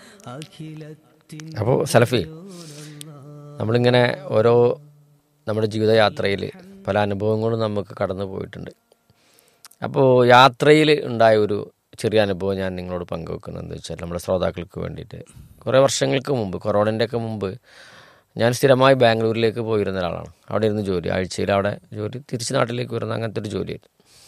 അപ്പോൾ സലഫി നമ്മളിങ്ങനെ ഓരോ നമ്മുടെ ജീവിതയാത്രയിൽ പല അനുഭവങ്ങളും നമുക്ക് കടന്നു പോയിട്ടുണ്ട് അപ്പോൾ യാത്രയിൽ ഉണ്ടായ ഒരു ചെറിയ അനുഭവം ഞാൻ നിങ്ങളോട് പങ്കുവെക്കുന്നത് എന്താ വെച്ചാൽ നമ്മുടെ ശ്രോതാക്കൾക്ക് വേണ്ടിയിട്ട് കുറേ വർഷങ്ങൾക്ക് മുമ്പ് കൊറോണൻ്റെ ഒക്കെ മുമ്പ് ഞാൻ സ്ഥിരമായി ബാംഗ്ലൂരിലേക്ക് പോയിരുന്ന ഒരാളാണ് അവിടെ ഇരുന്ന് ജോലി ആഴ്ചയിൽ അവിടെ ജോലി തിരിച്ച് നാട്ടിലേക്ക് വരുന്ന അങ്ങനത്തെ ഒരു ജോലിയായിരുന്നു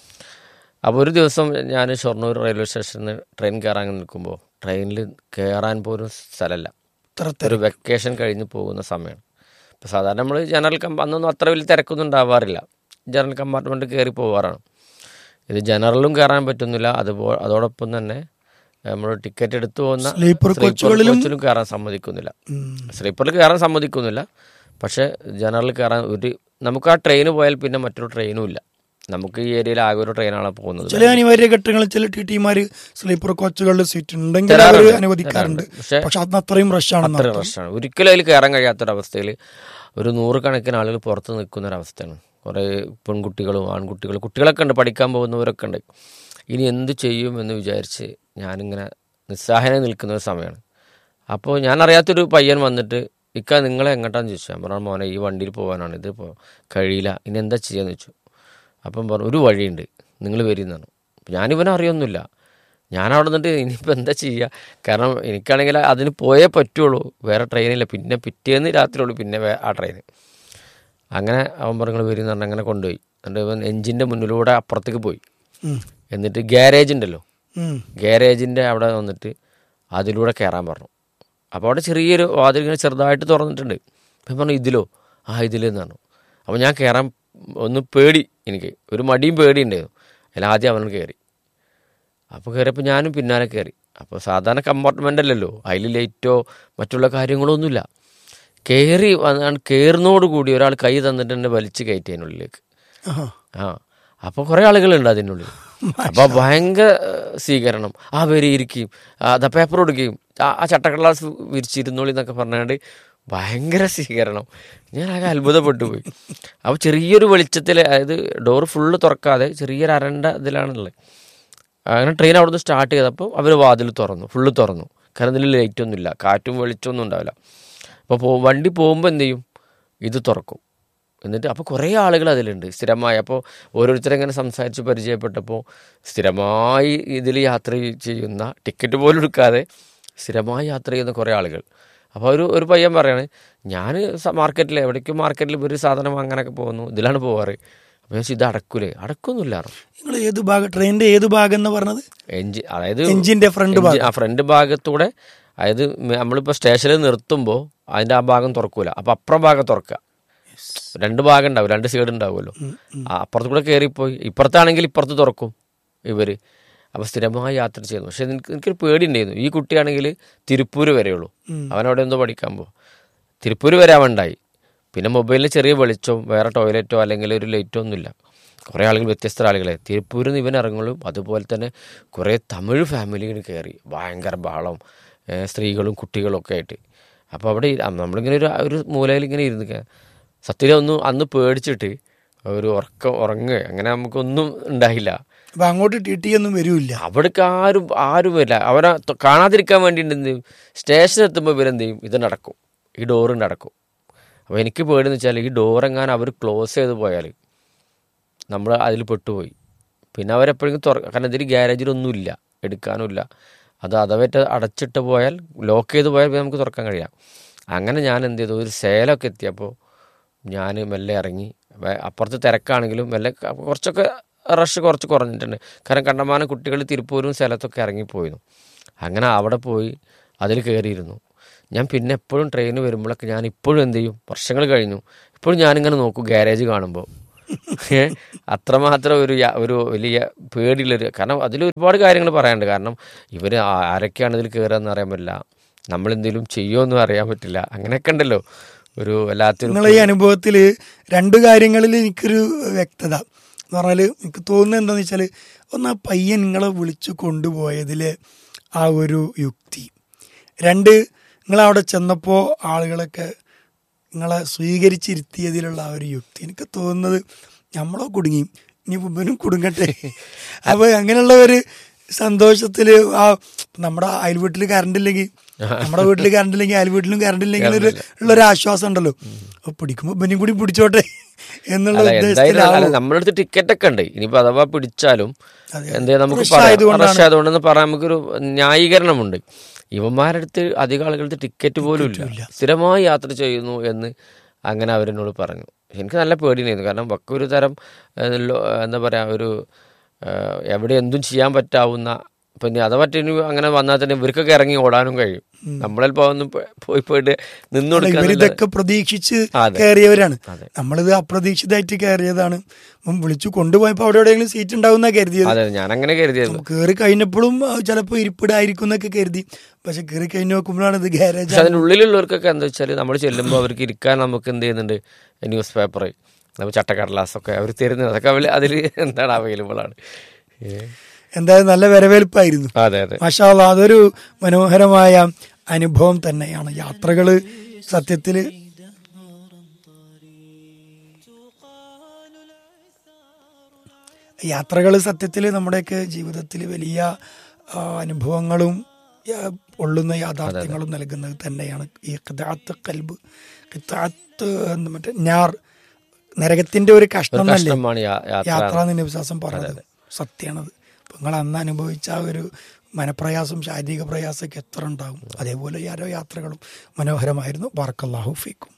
അപ്പോൾ ഒരു ദിവസം ഞാൻ ഷൊർണൂർ റെയിൽവേ സ്റ്റേഷനിൽ നിന്ന് ട്രെയിൻ കയറാൻ നിൽക്കുമ്പോൾ ട്രെയിനിൽ കയറാൻ പോലും സ്ഥലമല്ല ഒരു വെക്കേഷൻ കഴിഞ്ഞ് പോകുന്ന സമയമാണ് ഇപ്പോൾ സാധാരണ നമ്മൾ ജനറൽ കമ്പ അന്നൊന്നും അത്ര വലിയ തിരക്കൊന്നും ഉണ്ടാവാറില്ല ജനറൽ കമ്പാർട്ട്മെൻറ്റ് കയറി പോവാറാണ് ഇത് ജനറലും കയറാൻ പറ്റുന്നില്ല അതുപോലെ അതോടൊപ്പം തന്നെ നമ്മൾ ടിക്കറ്റ് എടുത്തു പോകുന്ന സ്ലീപ്പർ കോച്ചുകളിലും കോച്ചിലും കയറാൻ സമ്മതിക്കുന്നില്ല സ്ലീപ്പറിൽ കയറാൻ സമ്മതിക്കുന്നില്ല പക്ഷേ ജനറൽ കയറാൻ ഒരു നമുക്ക് ആ ട്രെയിന് പോയാൽ പിന്നെ മറ്റൊരു ട്രെയിനും ഇല്ല നമുക്ക് ഈ ഏരിയയിൽ ആകെ ഒരു ട്രെയിനാണ് പോകുന്നത് ചില അനിവാര്യ ഘട്ടങ്ങളിൽ ചില ടി ടിമാര് സ്ലീപ്പർ കോച്ചുകളിൽ സീറ്റ് ഉണ്ടെങ്കിൽ അവർ തരാറുണ്ട്. അനുവദിക്കാറുണ്ട് പക്ഷേ പക്ഷെ അന്ന് അത്രയും റഷ് ആണെന്ന് അത്ര റഷാണ് ഒരിക്കലും അതിൽ കയറാൻ കഴിയാത്തൊരവസ്ഥയിൽ ഒരു നൂറുകണക്കിന് ആളുകൾ പുറത്ത് നിൽക്കുന്ന ഒരവസ്ഥയാണ് കുറേ പെൺകുട്ടികളും ആൺകുട്ടികളും കുട്ടികളൊക്കെ ഉണ്ട് പഠിക്കാൻ പോകുന്നവരൊക്കെ ഉണ്ട് ഇനി എന്ത് ചെയ്യും എന്ന് വിചാരിച്ച് ഞാനിങ്ങനെ നിസ്സഹായം നിൽക്കുന്ന ഒരു സമയമാണ് അപ്പോൾ ഞാൻ അറിയാത്തൊരു പയ്യൻ വന്നിട്ട് ഇക്ക നിങ്ങളെ എങ്ങോട്ടാന്ന് ചോദിച്ചു ഞാൻ പറഞ്ഞു മോനെ ഈ വണ്ടിയിൽ പോകാനാണ് ഇത് ഇപ്പോൾ കഴിയില്ല ഇനി എന്താ ചെയ്യാന്ന് ചോദിച്ചു അപ്പം പറഞ്ഞു ഒരു വഴിയുണ്ട് നിങ്ങൾ വരുന്നതാണ് ഞാനിവനെ അറിയൊന്നുമില്ല ഞാൻ അവിടെ നിന്നിട്ട് ഇനിയിപ്പോൾ എന്താ ചെയ്യുക കാരണം എനിക്കാണെങ്കിൽ അതിന് പോയേ പറ്റുള്ളൂ വേറെ ട്രെയിനില്ല പിന്നെ പിറ്റേന്ന് രാത്രിയുള്ളൂ പിന്നെ വേ- ആ ട്രെയിൻ അങ്ങനെ അവൻ പറഞ്ഞു വരുന്ന പറഞ്ഞ് അങ്ങനെ കൊണ്ടുപോയി എന്നിട്ട് ഇവൻ എഞ്ചിൻ്റെ മുന്നിലൂടെ അപ്പുറത്തേക്ക് പോയി ഉം. എന്നിട്ട് ഗ്യാരേജ് ഉണ്ടല്ലോ ഉം. ഗ്യാരേജിൻ്റെ അവിടെ വന്നിട്ട് അതിലൂടെ കയറാൻ പറഞ്ഞു അപ്പോൾ അവിടെ ചെറിയൊരു വാതിൽ ഇങ്ങനെ ചെറുതായിട്ട് തുറന്നിട്ടുണ്ട് അപ്പം പറഞ്ഞു ഇതിലോ ആ ഇതിലെന്ന് പറഞ്ഞു അപ്പോൾ ഞാൻ കയറാൻ ഒന്ന് പേടി എനിക്ക് ഒരു മടിയും പേടി ഉണ്ടായിരുന്നു അതിൽ ആദ്യം അവൻ കയറി അപ്പോൾ കയറിയപ്പോൾ ഞാനും പിന്നാലെ കയറി അപ്പോൾ സാധാരണ കമ്പാർട്ട്മെൻ്റ് അല്ലല്ലോ അതിൽ ലൈറ്റോ മറ്റുള്ള കാര്യങ്ങളോ ഒന്നുമില്ല കയറി വന്നാണ് കയറുന്നതോടുകൂടി ഒരാൾ കൈ തന്നിട്ട് എന്നെ വലിച്ച് കയറ്റി അതിനുള്ളിലേക്ക് ആഹാ. ആ അപ്പോൾ കുറേ ആളുകളുണ്ട് അതിനുള്ളിൽ അപ്പോൾ ഭയങ്കര ഏഹ്, സ്വീകരണം ആ വരി ഇരിക്കുകയും അതാ പേപ്പർ കൊടുക്കുകയും ആ ആ ചട്ടക്കടലാസ് വിരിച്ചിരുന്നോളി എന്നൊക്കെ പറഞ്ഞാണ്ട് ഭയങ്കര സ്വീകരണം ഞാൻ ആകെ അത്ഭുതപ്പെട്ടു പോയി അപ്പോൾ ചെറിയൊരു വെളിച്ചത്തിൽ അതായത് ഡോർ ഫുള്ള് തുറക്കാതെ ചെറിയൊരു അരണ്ട ഇതിലാണുള്ളത് അങ്ങനെ ട്രെയിൻ അവിടുന്ന് സ്റ്റാർട്ട് ചെയ്തപ്പോൾ അവർ വാതിൽ തുറന്നു ഫുള്ള് തുറന്നു കാരണം ഇതിൽ ലൈറ്റ് ഒന്നുമില്ല കാറ്റും വെളിച്ചമൊന്നും ഉണ്ടാവില്ല അപ്പോൾ പോ വണ്ടി പോകുമ്പോൾ എന്ത് ചെയ്യും ഇത് തുറക്കും എന്നിട്ട് അപ്പോൾ കുറേ ആളുകൾ അതിലുണ്ട് സ്ഥിരമായി അപ്പോൾ ഓരോരുത്തരെങ്ങനെ സംസാരിച്ച് പരിചയപ്പെട്ടപ്പോൾ സ്ഥിരമായി ഇതിൽ യാത്ര ചെയ്യുന്ന ടിക്കറ്റ് പോലും എടുക്കാതെ സ്ഥിരമായി യാത്ര ചെയ്യുന്ന കുറേ ആളുകൾ അപ്പോൾ ഒരു ഒരു പയ്യൻ പറയാണ് ഞാൻ മാർക്കറ്റിൽ എവിടേക്കും മാർക്കറ്റിൽ ഒരു സാധനം വാങ്ങാനൊക്കെ പോകുന്നു ഇതിലാണ് പോവാറ് അപ്പോൾ ഞാൻ ചോദിച്ചു, ഇത് അടക്കൂലേ അടക്കൊന്നുമില്ല നിങ്ങൾ ഏത് ഭാഗം ട്രെയിനിന്റെ ഏത് ഭാഗം എന്ന് പറഞ്ഞത് എഞ്ചിൻ അതായത് എഞ്ചിന്റെ ഫ്രണ്ട് എഞ്ചിൻ- ആ ഫ്രണ്ട് ഭാഗത്തൂടെ അതായത് മ- നമ്മളിപ്പോൾ സ്റ്റേഷനിൽ നിർത്തുമ്പോൾ അതിൻ്റെ ആ ഭാഗം തുറക്കൂല അപ്പോൾ അപ്പുറം ഭാഗം തുറക്കുക രണ്ട് ഭാഗം ഉണ്ടാവും രണ്ട് സൈഡ് ഉണ്ടാവുമല്ലോ ആ അപ്പുറത്ത് കൂടെ കയറിപ്പോയി ഇപ്പുറത്താണെങ്കിൽ ഇപ്പുറത്ത് തുറക്കും ഇവർ അപ്പോൾ സ്ഥിരമായി യാത്ര ചെയ്യുന്നു പക്ഷെ എനിക്ക് എനിക്കൊരു പേടി ഉണ്ടായിരുന്നു ഈ കുട്ടിയാണെങ്കിൽ തിരുപ്പൂർ വരെയുള്ളൂ അവനവിടെ എന്തോ പഠിക്കാൻ പോകും തിരുപ്പൂർ വരെ അവൻ ഉണ്ടായി പിന്നെ മൊബൈലിൽ ചെറിയ വെളിച്ചവും വേറെ ടോയ്ലറ്റോ അല്ലെങ്കിൽ ഒരു ലൈറ്റോ ഒന്നുമില്ല കുറേ ആളുകൾ വ്യത്യസ്ത ആളുകളെ തിരുപ്പൂരിൽ നിന്ന് ഇവൻ ഇറങ്ങലും അതുപോലെ തന്നെ കുറേ തമിഴ് ഫാമിലികൾ കയറി ഭയങ്കര ബഹളം ഏ, സ്ത്രീകളും കുട്ടികളും ഒക്കെ ആയിട്ട് അപ്പോൾ അവിടെ ഇ- നമ്മളിങ്ങനെ ഒരു ഒരു മൂലയിൽ ഇങ്ങനെ ഇരുന്ന് സത്യം ഒന്നും അന്ന് പേടിച്ചിട്ട് ഒരു ഉറക്കം ഉറങ്ങുക അങ്ങനെ നമുക്കൊന്നും ഉണ്ടായില്ല അപ്പൊ അങ്ങോട്ട് ടി ടി ഒന്നും വരൂല്ല അവിടേക്ക് ആരും ആരും വരില്ല അവരെ ത- കാണാതിരിക്കാൻ വേണ്ടിയിട്ട് എന്ത് ചെയ്യും സ്റ്റേഷനിൽ എത്തുമ്പോൾ ഇവരെന്ത് ചെയ്യും ഇത് നടക്കും ഈ ഡോറ് നടക്കും അപ്പോൾ എനിക്ക് പേടിയെന്ന് വെച്ചാൽ ഈ ഡോറെങ്ങാനും അവർ ക്ലോസ് ചെയ്ത് പോയാൽ നമ്മൾ അതിൽ പെട്ടുപോയി പിന്നെ അവരെപ്പോഴെങ്കിലും തുറ കാരണം ഇതിൽ ഗ്യാരേജിലൊന്നുമില്ല എടുക്കാനുമില്ല അത് അഥവാറ്റ് അടച്ചിട്ട് പോയാൽ ലോക്ക് ചെയ്ത് പോയാൽ പിന്നെ നമുക്ക് തുറക്കാൻ കഴിയാം അങ്ങനെ ഞാൻ എന്ത് ചെയ്തു ഒരു സേലമൊക്കെ എത്തിയപ്പോൾ ഞാൻ മെല്ലെ ഇറങ്ങി വേ- അപ്പുറത്ത് തിരക്കാണെങ്കിലും മെല്ലെ ക- കുറച്ചൊക്കെ റഷ് കുറച്ച് കുറഞ്ഞിട്ടുണ്ട് കാരണം കണ്ടമാനം കുട്ടികൾ തിരുപ്പൂരും സ്ഥലത്തൊക്കെ ഇറങ്ങിപ്പോയിരുന്നു അങ്ങനെ അവിടെ പോയി അതിൽ കയറിയിരുന്നു ഞാൻ പിന്നെ എപ്പോഴും ട്രെയിൻ വരുമ്പോഴൊക്കെ ഞാൻ ഇപ്പോഴും എന്ത് ചെയ്യും വർഷങ്ങൾ കഴിഞ്ഞു ഇപ്പോഴും ഞാനിങ്ങനെ നോക്കും ഗ്യാരേജ് കാണുമ്പോൾ ഏ, അത്രമാത്രം ഒരു യ- ഒരു വലിയ പേടിയുള്ളൊരു കാരണം അതിൽ ഒരുപാട് കാര്യങ്ങൾ പറയാനുണ്ട് കാരണം ഇവർ ആരൊക്കെയാണ് ഇതിൽ കയറുകയെന്ന് അറിയാൻ പറ്റില്ല നമ്മളെന്തെങ്കിലും ചെയ്യുമോന്നും അറിയാൻ പറ്റില്ല അങ്ങനെയൊക്കെ ഉണ്ടല്ലോ ഒരു വല്ലാത്തൊരു നിങ്ങളെ ഈ അനുഭവത്തിൽ രണ്ട് കാര്യങ്ങളിൽ എനിക്കൊരു വ്യക്തത എന്ന് പറഞ്ഞാൽ എനിക്ക് തോന്നുന്നത് എന്താന്ന് വെച്ചാൽ ഒന്ന് ആ പയ്യൻ നിങ്ങളെ വിളിച്ചു കൊണ്ടുപോയതിലെ ആ ഒരു യുക്തി രണ്ട് നിങ്ങളവിടെ ചെന്നപ്പോൾ ആളുകളൊക്കെ നിങ്ങളെ സ്വീകരിച്ചിരുത്തിയതിലുള്ള ആ ഒരു യുക്തി എനിക്ക് തോന്നുന്നത് നമ്മളോ കുടുങ്ങി ഇനി ഇവനും കുടുങ്ങട്ടെ അപ്പോൾ അങ്ങനെയുള്ള ഒരു സന്തോഷത്തില് ആ നമ്മുടെ അയൽ വീട്ടില് കറണ്ട് ഇല്ലെങ്കിൽ നമ്മുടെ വീട്ടില് കറണ്ട് ഇല്ലെങ്കിൽ അയൽ വീട്ടിലും കറണ്ട് ഇല്ലെങ്കിൽ ഒരു ഉള്ളൊരു ആശ്വാസം ഉണ്ടല്ലോ അപ്പൊ പിടിക്കുമ്പോ ഇവനും കൂടി പിടിച്ചോട്ടെ എന്നുള്ള അല്ല എന്തായാലും അല്ല, ഉദ്ദേശത്തിലാവും നമ്മുടെ അടുത്ത് ടിക്കറ്റ് ഒക്കെ ഉണ്ട് ഇനിയിപ്പോ അഥവാ പിടിച്ചാലും അതെ. എന്തേ നമുക്ക് Rush പറയാം ആയതുകൊണ്ടാണ്. റഷ് ആയതുകൊണ്ടെന്ന് പറയാൻ നമുക്കൊരു ന്യായീകരണമുണ്ട് ഇവന്മാരുടെ അടുത്ത് അധികം ആളുകളുടെ ടിക്കറ്റ് പോലും ഇല്ല സ്ഥിരമായി യാത്ര ചെയ്യുന്നു എന്ന് അങ്ങനെ അവരെന്നോട് പറഞ്ഞു എനിക്ക് നല്ല പേടിയായിരുന്നു കാരണം ഒക്കെ ഒരു തരം ഏഹ്, ലോ- എന്താ പറയാ ഒരു ഏഹ്, എവിടെ എന്തും ചെയ്യാൻ പറ്റാവുന്ന ഇപ്പം ഇനി അഥവാ ഇനി അങ്ങനെ വന്നാൽ തന്നെ ഇവർക്കൊക്കെ ഇറങ്ങി ഓടാനും കഴിയും നമ്മളിൽ പോകുന്ന പോയി പോയിട്ട് നിന്നു കൊടുക്കാൻ ഇവരിതൊക്കെ പ്രതീക്ഷിച്ച് അതെ. കയറിയവരാണ് അതെ. നമ്മളിത് അപ്രതീക്ഷിതമായിട്ട് കയറിയതാണ് അപ്പം വിളിച്ചു കൊണ്ടുപോയപ്പോ അവിടെ എവിടെയെങ്കിലും സീറ്റ് ഉണ്ടാവുന്ന കരുതിയത് അതെ ഞാൻ അങ്ങനെ കരുതിയായിരുന്നു കയറി കഴിഞ്ഞപ്പോഴും ചിലപ്പോൾ ഇരിപ്പിടായിരിക്കും എന്നൊക്കെ കരുതി പക്ഷെ കയറി കഴിഞ്ഞ് നോക്കുമ്പോഴാണ് ഇത് ഗ്യാരേജ് പക്ഷെ അതിനുള്ളിലുള്ളവർക്കൊക്കെ എന്താ വെച്ചാൽ നമ്മൾ ചെല്ലുമ്പോൾ അവർക്ക് ഇരിക്കാൻ നമുക്ക് എന്ത് ചെയ്യുന്നുണ്ട് ന്യൂസ് പേപ്പർ നമ്മൾ ചട്ടക്കടലാസൊക്കെ അവർ തരുന്നത് അതൊക്കെ അവര് അതിൽ എന്താണ് അവൈലബിൾ ആണ് ഏ. എന്തായാലും നല്ല വരവേൽപ്പായിരുന്നു അതെ അതെ മാഷാല്ല അതൊരു മനോഹരമായ അനുഭവം തന്നെയാണ് യാത്രകള് സത്യത്തില് യാത്രകൾ സത്യത്തിൽ നമ്മുടെയൊക്കെ ജീവിതത്തിൽ വലിയ ആ, അനുഭവങ്ങളും ആ, പൊള്ളുന്ന യാഥാർത്ഥ്യങ്ങളും നൽകുന്നത് തന്നെയാണ് ഈ കിതാത്ത് കൽബ് കിതാത്ത് എന്ന് മറ്റേ ഞാർ നരകത്തിന്റെ ഒരു കഷ്ണം എന്നല്ലേ കഷ്ടമാണ് യാ- യാത്ര യാത്ര എന്ന് വിശ്വാസം പറഞ്ഞത് സത്യമാണത് അപ്പൊ നിങ്ങൾ അന്ന് അനുഭവിച്ച ആ ഒരു മനപ്രയാസം ശാരീരിക പ്രയാസമൊക്കെ എത്ര ഉണ്ടാകും അതേപോലെ ഈ ഓരോ യാത്രകളും മനോഹരമായിരുന്നു ബാർക്കല്ലാഹു ഫീക്കും